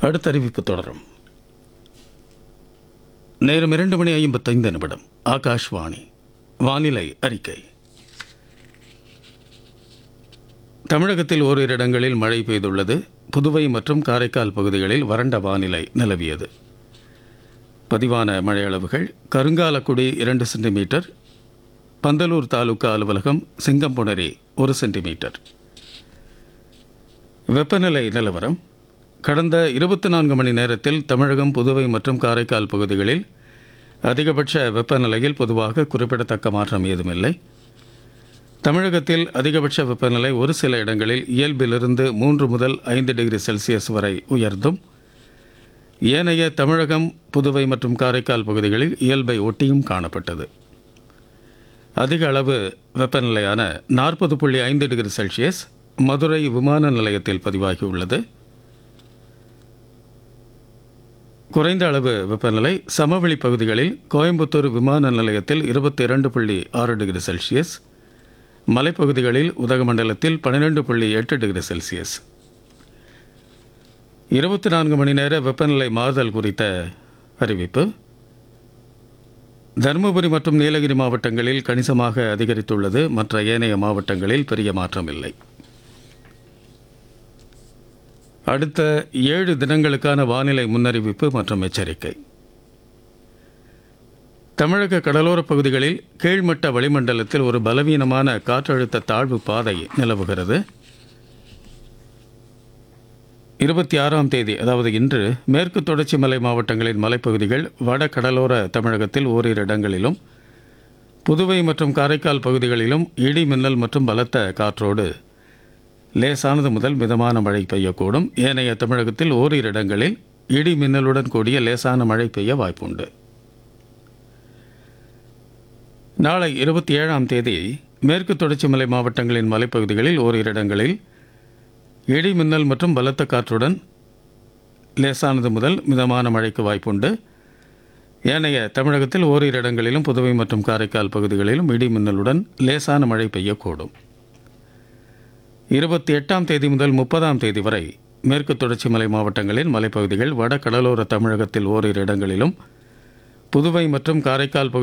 அடுத்த அறிவிப்பு தொடரும் நேரம் இரண்டு மணி ஐம்பத்தைந்து நிமிடம் ஆகாஷ்வாணி வானிலை அறிக்கை தமிழகத்தில் ஓரிரு இடங்களில் மழை பெய்துள்ளது புதுவை மற்றும் காரைக்கால் பகுதிகளில் வறண்ட வானிலை நிலவியது பதிவான மழை அளவுகள் கருங்காலக்குடி இரண்டு சென்டிமீட்டர் பந்தலூர் தாலுகா அலுவலகம் சிங்கம்புணரி ஒரு சென்டிமீட்டர் வெப்பநிலை நிலவரம் கடந்த இருபத்தி நான்கு மணி நேரத்தில் தமிழகம் புதுவை மற்றும் காரைக்கால் பகுதிகளில் அதிகபட்ச வெப்பநிலையில் பொதுவாக குறிப்பிடத்தக்க மாற்றம் ஏதுமில்லை தமிழகத்தில் அதிகபட்ச வெப்பநிலை ஒரு சில இடங்களில் இயல்பிலிருந்து மூன்று முதல் ஐந்து டிகிரி செல்சியஸ் வரை உயர்ந்தும் ஏனைய தமிழகம் புதுவை மற்றும் காரைக்கால் பகுதிகளில் இயல்பை ஒட்டியும் காணப்பட்டது அதிக அளவு வெப்பநிலையான நாற்பது புள்ளி ஐந்து டிகிரி செல்சியஸ் மதுரை விமான நிலையத்தில் பதிவாகியுள்ளது குறைந்த அளவு வெப்பநிலை சமவெளி பகுதிகளில் கோயம்புத்தூர் விமான நிலையத்தில் இருபத்தி இரண்டு புள்ளி ஆறு டிகிரி செல்சியஸ் மலைப்பகுதிகளில் உதகமண்டலத்தில் பன்னிரெண்டு புள்ளி எட்டு டிகிரி செல்சியஸ் இருபத்தி நான்கு மணி நேர வெப்பநிலை மாறுதல் குறித்த அறிவிப்பு தருமபுரி மற்றும் நீலகிரி மாவட்டங்களில் கணிசமாக அதிகரித்துள்ளது மற்ற ஏனைய மாவட்டங்களில் பெரிய மாற்றம் இல்லை அடுத்த ஏழு தினங்களுக்கான வானிலை முன்னறிவிப்பு மற்றும் எச்சரிக்கை தமிழக கடலோரப் பகுதிகளில் கீழ்மட்ட வளிமண்டலத்தில் ஒரு பலவீனமான காற்றழுத்த தாழ்வு பாதை நிலவுகிறது இருபத்தி ஆறாம் தேதி அதாவது இன்று மேற்கு தொடர்ச்சி மலை மாவட்டங்களின் மலைப்பகுதிகள் வட கடலோர தமிழகத்தில் ஓரிரு இடங்களிலும் புதுவை மற்றும் காரைக்கால் பகுதிகளிலும் இடி மின்னல் மற்றும் பலத்த காற்றோடு லேசானது முதல் மிதமான மழை பெய்யக்கூடும் ஏனைய தமிழகத்தில் ஓரிரு இடங்களில் இடி மின்னலுடன் கூடிய லேசான மழை பெய்ய வாய்ப்புண்டு நாளை இருபத்தி ஏழாம் தேதி மேற்கு தொடர்ச்சி மலை மாவட்டங்களின் மலைப்பகுதிகளில் ஓரிரு இடங்களில் இடி மின்னல் மற்றும் பலத்த காற்றுடன் லேசானது முதல் மிதமான மழைக்கு வாய்ப்புண்டு ஏனைய தமிழகத்தில் ஓரிரு இடங்களிலும் புதுவை மற்றும் காரைக்கால் பகுதிகளிலும் இடி மின்னலுடன் லேசான மழை பெய்யக்கூடும் இருபத்தி எட்டாம் தேதி முதல் முப்பதாம் தேதி வரை மேற்கு தொடர்ச்சி மலை மாவட்டங்களின் மலைப்பகுதிகள் வட கடலோர தமிழகத்தில் ஓரிரு இடங்களிலும் புதுவை மற்றும் காரைக்கால் பகுதி